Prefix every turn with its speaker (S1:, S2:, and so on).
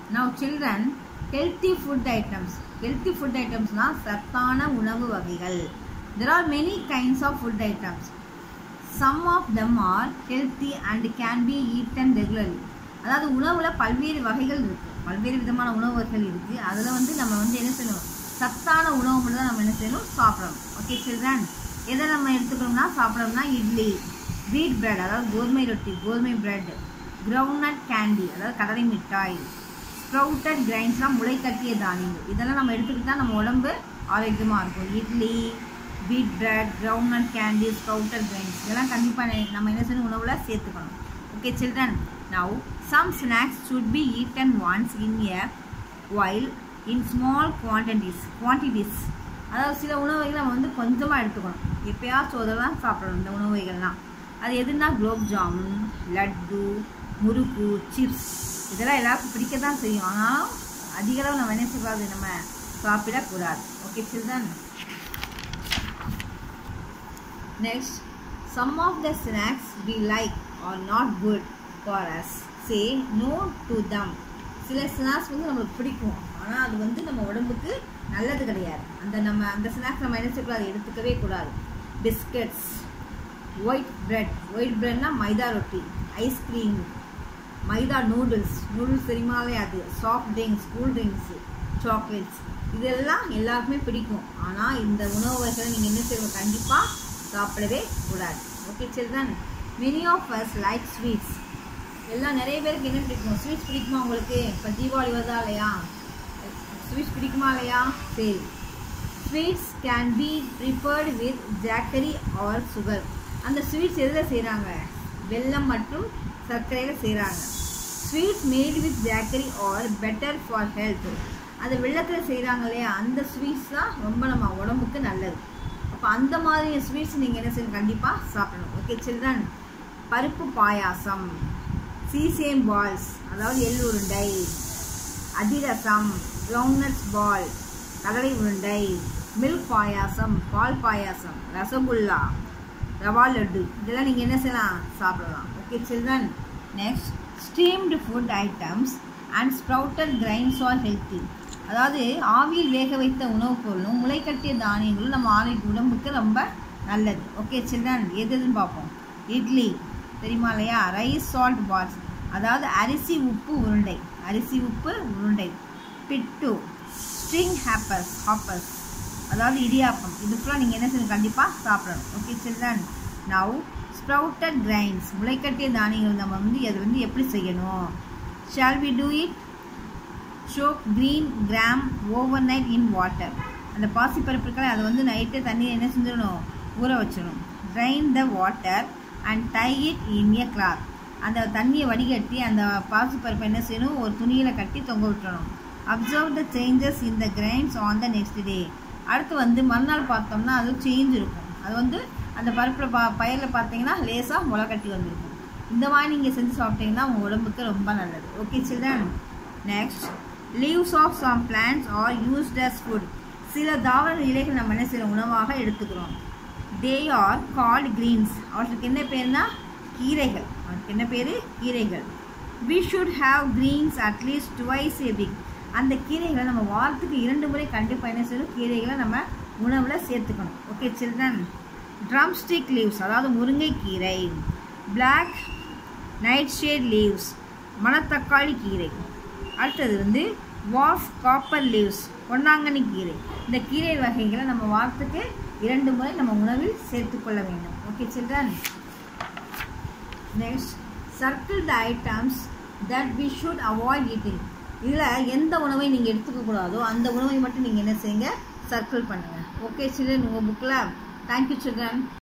S1: now children healthy food items healthy food ஐட்டம்ஸ்னால் சத்தான உணவு வகைகள் there are many kinds of food items some of them are healthy and can be eaten regularly அதாவது உணவில் பல்வேறு வகைகள் இருக்குது பல்வேறு விதமான உணவு வகைகள் இருக்குது அதில் வந்து நம்ம வந்து என்ன செய்யணும் சத்தான உணவு மட்டும் தான் நம்ம என்ன செய்யணும் சாப்பிடணும் ஓகே சில்ட்ரன் எதை நம்ம எடுத்துக்கணும்னா சாப்பிடணும்னா இட்லி வீட் பிரெட் அதாவது கோதுமை ரொட்டி கோதுமை பிரெட் கிரவுண்ட்நட் கேண்டி அதாவது கடலை மிட்டாய் ஸ்ப்ரவுட்டட் கிரைன்ஸ்லாம் முளை கட்டிய தானியங்கள் இதெல்லாம் நம்ம எடுத்துக்கிட்டால் நம்ம உடம்பு ஆரோக்கியமாக இருக்கும் idli wheat bread groundnut candy sprouted grains இதெல்லாம் கண்டிப்பாக நம்ம என்ன செய்யணும் உணவில் சேர்த்துக்கணும் okay children now some snacks should be eaten once in a while in small quantities quantities அதாவது சில உணவுகளை நம்ம வந்து கொஞ்சமாக எடுத்துக்கணும் எப்பயாச்சும் அதெல்லாம் சாப்பிடணும் இந்த உணவுகள்லாம் அது எதுனா குலோப் ஜாமுன் லட்டு முறுக்கு சிப்ஸ் இதெல்லாம் எல்லாருக்கும் பிடிக்க தான் செய்யும் ஆனாலும் அதிக அளவு நம்ம என்ன செய்யக்கூடாது நம்ம சாப்பிடக்கூடாது okay children next some of the snacks we like are not good for us say no to them சில ஸ்நாக்ஸ் வந்து நம்மளுக்கு பிடிக்கும் ஆனால் அது வந்து நம்ம உடம்புக்கு நல்லது கிடையாது அந்த நம்ம அந்த ஸ்நாக்ஸ் நம்ம என்ன செய்யக்கூடாது எடுத்துக்கவே கூடாது பிஸ்கட்ஸ் ஒயிட் பிரெட் ஒயிட் பிரெட்னா மைதா ரொட்டி ஐஸ்கிரீம் மைதா நூடுல்ஸ் நூடுல்ஸ் தெரியுமாலே அது soft drinks cool drinks chocolates இதெல்லாம் எல்லாருக்குமே பிடிக்கும் ஆனால் இந்த உணவு வகைகளை நீங்கள் என்ன செய்யணும் கண்டிப்பாக சாப்பிடவே கூடாது okay children many of us like sweets எல்லாம் நிறைய பேருக்கு என்ன பிடிக்கும் ஸ்வீட்ஸ் பிடிக்குமா உங்களுக்கு இப்போ தீபாவளி வருதா இல்லையா ஸ்வீட்ஸ் பிடிக்குமா இல்லையா சரி sweets can be prepared with jaggery or sugar அந்த ஸ்வீட்ஸ் எதில் செய்கிறாங்க வெல்லம் மற்றும் சர்க்கரையில் செய்கிறாங்க sweets made with jaggery are better for health அந்த வெள்ளத்தில் செய்கிறாங்க இல்லையா அந்த ஸ்வீட்ஸ் தான் ரொம்ப நம்ம உடம்புக்கு நல்லது அப்போ அந்த மாதிரி ஸ்வீட்ஸ் நீங்கள் என்ன செய்யணும் கண்டிப்பாக சாப்பிடணும் ஓகே சில்ட்ரன் பருப்பு பாயாசம் சீசேம் பால்ஸ் அதாவது எள் உருண்டை அதிரசம் கிரவுண்ட்நட்ஸ் பால் கடலை உருண்டை மில்க் பாயாசம் பால் பாயாசம் ரசகுல்லா ரவா லட்டு இதெல்லாம் நீங்கள் என்ன செய்யலாம் சாப்பிடலாம் okay children next steamed food items and sprouted grains are healthy அதாவது ஆவியில் வேக வைத்த உணவுப் பொருளும் முளைக்கட்டிய தானியங்களும் நம்ம ஆரோக்கிய உடம்புக்கு ரொம்ப நல்லது ஓகே சில்ட்ரன் எது எதுன்னு பார்ப்போம் இட்லி தெரியுமா இல்லையா ரைஸ் சால்ட் பால்ஸ் அதாவது அரிசி உப்பு உருண்டை அரிசி உப்பு உருண்டை பிட்டு ஸ்ட்ரிங் ஹேப்பர்ஸ் ஹாப்பர்ஸ் அதாவது இடியாப்பம் இது ஃபுல்லாக நீங்கள் என்ன செய்யணும் கண்டிப்பாக சாப்பிடணும் okay children now sprouted grains முளைக்கட்டிய தானியங்கள் நம்ம வந்து அதை வந்து எப்படி செய்யணும் shall we do it soak green gram over night in water அந்த பாசிப்பருப்புக்களை அதை வந்து நைட்டு தண்ணி என்ன செஞ்சிடணும் ஊற வச்சிடணும் drain the water and tie it in a cloth அந்த தண்ணியை வடிகட்டி அந்த பாசிப்பருப்பை என்ன செய்யணும் ஒரு துணியில் கட்டி தொங்க விட்டுறணும் observe the changes in the grains on the next day அடுத்து வந்து மறுநாள் பார்த்தோம்னா அது சேஞ்ச் இருக்கும் அது வந்து அந்த பருப்பில் பா பயிரில் பார்த்தீங்கன்னா லேசாக முளை கட்டி வந்திருக்கும் இந்த மாதிரி நீங்கள் செஞ்சு சாப்பிட்டீங்கன்னா உங்கள் உடம்புக்கு ரொம்ப நல்லது okay children next leaves of some plants are used as food சில தாவர இலைகள் நம்ம என்ன சில உணவாக எடுத்துக்கிறோம் தே ஆர் கால்ட் கிரீன்ஸ் அவற்றுக்கு என்ன பேர்னா கீரைகள் அவற்றுக்கு என்ன பேர் கீரைகள் we should have greens at least twice a week அந்த கீரைகளை நம்ம வாரத்துக்கு இரண்டு முறை கண்டிப்பாக என்ன செய்யணும் கீரைகளை நம்ம உணவில் சேர்த்துக்கணும் okay children drumstick leaves அதாவது முருங்கைக்கீரை பிளாக் நைட் ஷேட் லீவ்ஸ் மணத்தக்காளி கீரை அடுத்தது வந்து வாஃப் காப்பர் லீவ்ஸ் பொன்னாங்கண்ணி கீரை இந்த கீரை வகைகளை நம்ம வாரத்துக்கு இரண்டு முறை நம்ம உணவில் சேர்த்துக்கொள்ள வேண்டும் okay children next circle the items that we should avoid eating இதில் எந்த உணவை நீங்கள் எடுத்துக்க கூடாதோ அந்த உணவை மட்டும் நீங்கள் என்ன செய்யுங்க சர்க்கிள் பண்ணுங்கள் ஓகே சில்ட்ரன் உங்கள் புக்கில் தேங்க்யூ சில்ட்ரன்